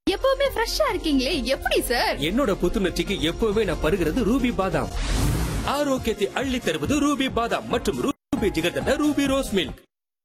எப்பவுமே ஃப்ரெஷ்ஷா இருக்கீங்களே எப்படி சார் என்னோட புத்துணர்ச்சிக்கு எப்பவுமே நான் பருகிறது ரூபி பாதாம் ஆரோக்கியத்தை அள்ளி தருவது ரூபி பாதாம் மற்றும் Ruby jigarthanda Ruby rose milk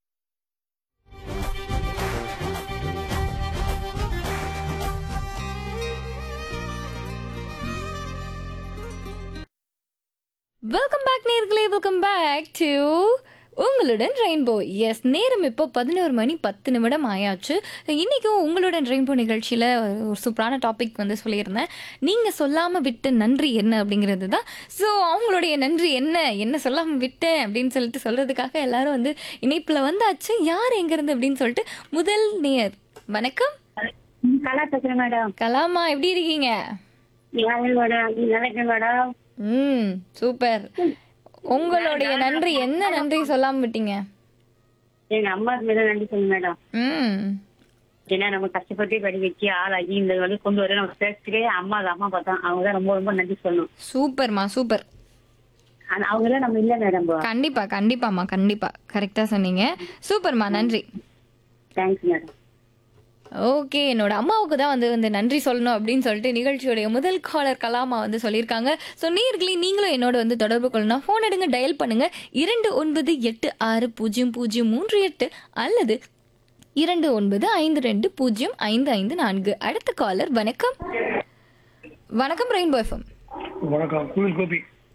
welcome back நேர்களே வெல்கம் பேக் டு உங்களுடன் ரெயின்போ எஸ் நேரம் இப்போ பதினோரு மணி பத்து நிமிடம் ஆயாச்சு இன்றைக்கும் உங்களுடன் ரெயின்போ நிகழ்ச்சியில் ஒரு சூப்பரான டாபிக் வந்து சொல்லியிருந்தேன் நீங்கள் சொல்லாமல் விட்ட நன்றி என்ன அப்படிங்கிறது தான் ஸோ அவங்களுடைய நன்றி என்ன என்ன சொல்லாமல் விட்டேன் அப்படின்னு சொல்லிட்டு சொல்கிறதுக்காக எல்லாரும் வந்து இணைப்பில் வந்தாச்சு யார் எங்கேருந்து அப்படின்னு சொல்லிட்டு முதல் நேர் வணக்கம் கலா பேசுறேன் மேடம் கலாமா எப்படி இருக்கீங்க யாரு மேடம் நல்லா இருக்கேன் மேடம் ம் சூப்பர் உங்களுடைய நன்றி என்ன நன்றி சொல்லாமல் விட்டீங்க எங்க அம்மாவுக்கு மேல நன்றி சொல்லுங்க மேடம் ம் ஏன்னா நம்ம கஷ்டப்பட்டு படி வச்சு ஆளாகி இந்த வழி கொண்டு வர நம்ம பேசுறதுக்கே அம்மா அது அம்மா பார்த்தோம் அவங்க தான் ரொம்ப ரொம்ப நன்றி சொல்லணும் சூப்பர்மா சூப்பர் ஆனா அவங்க எல்லாம் நம்ம இல்ல மேடம் கண்டிப்பா கண்டிப்பாம்மா கண்டிப்பா கரெக்டா சொன்னீங்க சூப்பர்மா நன்றி தேங்க்ஸ் மேடம் ஓகே என்னோட அம்மாவுக்கு தான் வந்து வந்து நன்றி சொல்லணும் அப்படின்னு சொல்லிட்டு நிகழ்ச்சியுடைய முதல் காலர் கலாமா வந்து சொல்லியிருக்காங்க ஸோ நீர்களே நீங்களும் என்னோட வந்து தொடர்பு கொள்ளணும் ஃபோன் எடுங்க டயல் பண்ணுங்க இரண்டு ஒன்பது எட்டு ஆறு பூஜ்ஜியம் பூஜ்ஜியம் மூன்று எட்டு அல்லது இரண்டு ஒன்பது ஐந்து ரெண்டு பூஜ்ஜியம் ஐந்து ஐந்து நான்கு அடுத்த காலர் வணக்கம் வணக்கம் ரெயின்போ எஃப்எம் வணக்கம் குயில் கோபி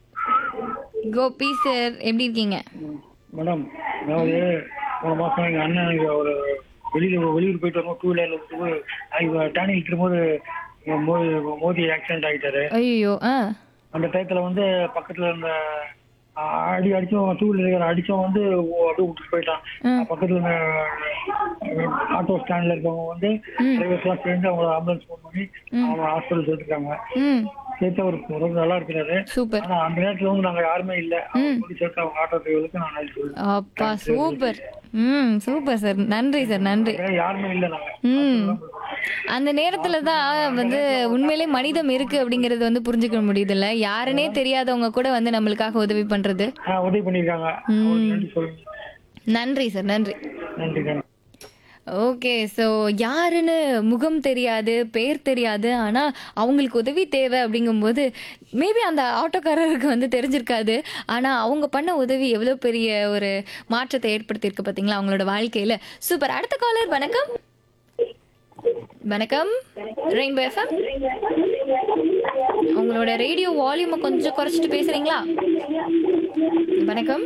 கோபி சார் எப்படி இருக்கீங்க மேடம் அதாவது போன மாசம் எங்க அண்ணன் இங்க ஒரு வெளியில வெளியூர் போயிட்டு வரும்போது டூ வீலர்ல விட்டு டேனிங் இருக்கும்போது மோதி மோதி ஆக்சிடென்ட் ஆகிட்டாரு ஐயோ ஆ அந்த டயத்துல வந்து பக்கத்துல இருந்த ஆ, அடி அடிச்சவன் டூ வீலர் அடிச்சவன் வந்து ஓ- அப்படியே விட்டுட்டு போயிட்டான் பக்கத்துல இருந்த ஆட்டோ ஸ்டாண்ட்ல இருக்கவங்க வந்து டிரைவர்ஸ் எல்லாம் சேர்ந்து அவங்கள ஆம்புலன்ஸ் ஃபோன் பண்ணி அவங்க ஹாஸ்பிட்டல் சேர்த்துருக்காங்க ம் சேர்த்து அவர் ரொம்ப நல்லா இருக்கிறாரு சூப்பர் ஆனா அந்த நேரத்துல வந்து நாங்க யாருமே இல்ல அவங்க கூட சேர்த்து அவங்க ஆட்டோ டிரைவருக்கு நான் நன்றி சொல்லுவேன் அப்பா சூப்பர் ம் சூப்பர் சார் நன்றி சார் நன்றி வேற யாருமே இல்ல நாங்க ம் அந்த நேரத்துல தான் வந்து உண்மையிலே மனிதம் இருக்கு அப்படிங்கறது வந்து புரிஞ்சுக்க முடியுதுல்ல யாருனே தெரியாதவங்க கூட வந்து நம்மளுக்காக உதவி பண்றது ஆ, உதவி பண்ணிருக்காங்க அவங்களுக்கு நன்றி சொல்லுங்க நன்றி சார் நன்றி நன்றி நன்றி ஓகே ஸோ யாருன்னு முகம் தெரியாது பேர் தெரியாது ஆனால் அவங்களுக்கு உதவி தேவை அப்படிங்கும்போது மேபி அந்த ஆட்டோக்காரருக்கு வந்து தெரிஞ்சிருக்காது ஆனால் அவங்க பண்ண உதவி எவ்வளோ பெரிய ஒரு மாற்றத்தை ஏற்படுத்தியிருக்கு பார்த்தீங்களா அவங்களோட வாழ்க்கையில் சூப்பர் அடுத்த காலர் வணக்கம் வணக்கம் ரெயின்போ எஃப்எம் உங்களோட ரேடியோ வால்யூமை கொஞ்சம் குறைச்சிட்டு பேசுறீங்களா வணக்கம்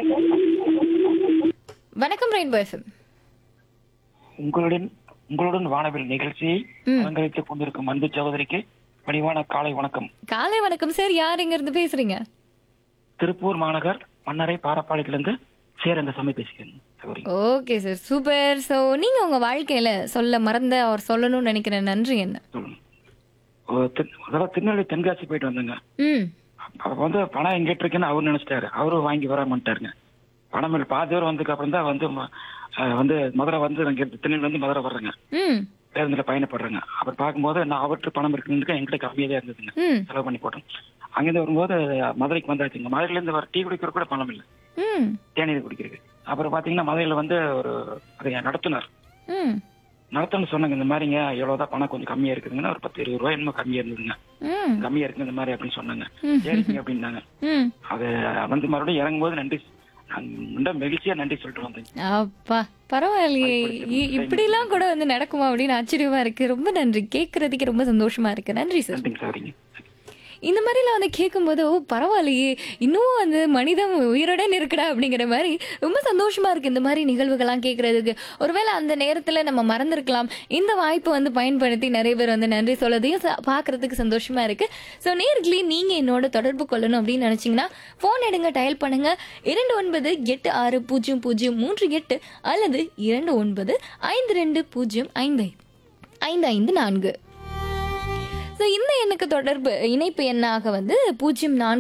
வணக்கம் ரெயின்போ எஃப்எம் உங்களுடன் உங்களுடன் வானவில் நிகழ்ச்சியை அலங்கரித்துக் கொண்டிருக்கும் அன்பு சகோதரிக்கு பணிவான காலை வணக்கம் காலை வணக்கம் சார் யார் எங்க இருந்து பேசுறீங்க திருப்பூர் மாநகர் மன்னரை பாரப்பாளையத்திலிருந்து சேரங்க சமை பேசுகிறேன் சகோதரி ஓகே சார் சூப்பர் ஸோ நீங்க உங்க வாழ்க்கையில சொல்ல மறந்த அவர் சொல்லணும்னு நினைக்கிற நன்றி என்ன சொல்லுங்க ஒரு தென்- அதாவது திருநெல்வேலி தென்காசி போயிட்டு வந்தேங்க ம் அப்ப வந்து பணம் எங்கிட்ட இருக்குன்னு அவர் நினைச்சிட்டாரு அவரும் வாங்கி வராமட்டாருங்க பணம் இல்லை பாதி தூரம் வந்ததுக்கு அப்புறம் தான் வந்து ம- அஹ் வந்து மதுரை வந்து இங்க திருநெல்வேலி வந்து மதுரை வர்றேங்க ம் பேருந்துல பயணப்படுறேங்க அப்புறம் பார்க்கும்போது நான் அவர்கிட்ட பணம் இருக்குன்னு என்கிட்ட கம்மியாக தான் இருந்ததுங்க ம் செலவு பண்ணி போட்டேன் அங்கிருந்து வரும்போது மதுரைக்கு வந்தாச்சுங்க மதுரையில இருந்து வர டீ குடிக்கிற கூட பணம் இல்லை ம் தேநீர் குடிக்கிறதுக்கு அப்புறம் பாத்தீங்கன்னா மதுரையில வந்து ஒரு அது நடத்துனர் ம் நடத்துனர் சொன்னாங்க இந்த மாதிரிங்க எவ்வளவுதான் பணம் கொஞ்சம் கம்மியா இருக்குதுங்கன்னா ஒரு பத்து இருபது ரூபாய் என்னமோ கம்மியா இருந்ததுங்க ம் கம்மியா இருக்கு இந்த மாதிரி அப்படின்னு சொன்னாங்க ம். சரிங்க அப்படின்னாங்க ம் அது வந்து மறுபடியும் இறங்கும்போது நன்றி நான் ரொம்ப மகிழ்ச்சியா நன்றி சொல்லிட்டு வந்தேன் அப்பா பரவாயில்லையே இ- இப்படிலாம் கூட வந்து நடக்குமா அப்படின்னு ஆச்சரியமா இருக்கு ரொம்ப நன்றி கேட்கறதுக்கு ரொம்ப சந்தோஷமா இருக்கு நன்றி சார் நன்றிங்க சாரிங்க இந்த மாதிரிலாம் வந்து கேட்கும்போது ஓ பரவாயில்லையே இன்னும் வந்து மனிதம் உயிருடன் இருக்குடா அப்படிங்கிற மாதிரி ரொம்ப சந்தோஷமா இருக்கு இந்த மாதிரி நிகழ்வுகள்லாம் கேட்கறதுக்கு ஒருவேளை அந்த நேரத்துல நம்ம மறந்துருக்கலாம் இந்த வாய்ப்பை வந்து பயன்படுத்தி நிறைய பேர் வந்து நன்றி சொல்லதையும் ச- பார்க்கறதுக்கு சந்தோஷமா இருக்கு ஸோ நேர்களே நீங்க என்னோட தொடர்பு கொள்ளணும் அப்படின்னு நினைச்சீங்கன்னா ஃபோன் எடுங்க டயல் பண்ணுங்க இரண்டு ஒன்பது எட்டு ஆறு பூஜ்ஜியம் பூஜ்ஜியம் மூன்று எட்டு அல்லது இரண்டு ஒன்பது ஐந்து ரெண்டு பூஜ்ஜியம் ஐந்து ஐந்து ஐந்து நான்கு ஸோ இந்த எண்ணுக்கு தொடர்பு இணைப்பு எண்ணாக வந்து பூஜ்ஜியம் நான்கு